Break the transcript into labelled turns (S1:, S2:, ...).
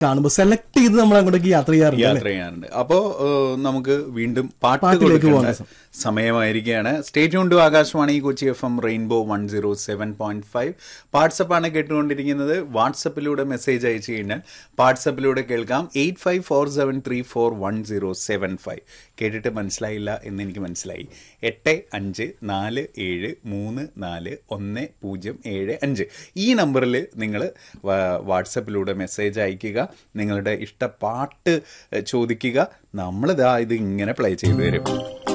S1: കാണുമ്പോൾ സെലക്ട് ചെയ്ത് നമ്മൾ അങ്ങോട്ടേക്ക് യാത്ര ചെയ്യാറുണ്ട്
S2: യാത്ര ചെയ്യാറുണ്ട് അപ്പോ ഏഹ്, നമുക്ക് വീണ്ടും പാട്ട്
S1: പാട്ടിലേക്ക്
S2: കൊടുക്കേണ്ട
S1: പോകാം.
S2: സമയമായിരിക്കുകയാണ് സ്റ്റേറ്റ് കൊണ്ട് Akashvani Kochi F M rainbow one zero seven point five വാട്സപ്പാണ് കേട്ടുകൊണ്ടിരിക്കുന്നത് വാട്സപ്പിലൂടെ മെസ്സേജ് അയച്ചു കഴിഞ്ഞാൽ വാട്സപ്പിലൂടെ കേൾക്കാം eight five four seven three four one zero seven five കേട്ടിട്ട് മനസ്സിലായില്ല എന്ന് എനിക്ക് മനസ്സിലായി എട്ട് അഞ്ച് നാല് ഏഴ് മൂന്ന് നാല് ഒന്ന് പൂജ്യം ഏഴ് അഞ്ച് ഈ നമ്പറിൽ നിങ്ങൾ വാട്സപ്പിലൂടെ മെസ്സേജ് അയയ്ക്കുക നിങ്ങളുടെ ഇഷ്ട പാട്ട് ഏഹ്, ചോദിക്കുക നമ്മളിതാ ഇത് ഇങ്ങനെ പ്ലേ ചെയ്തു തരും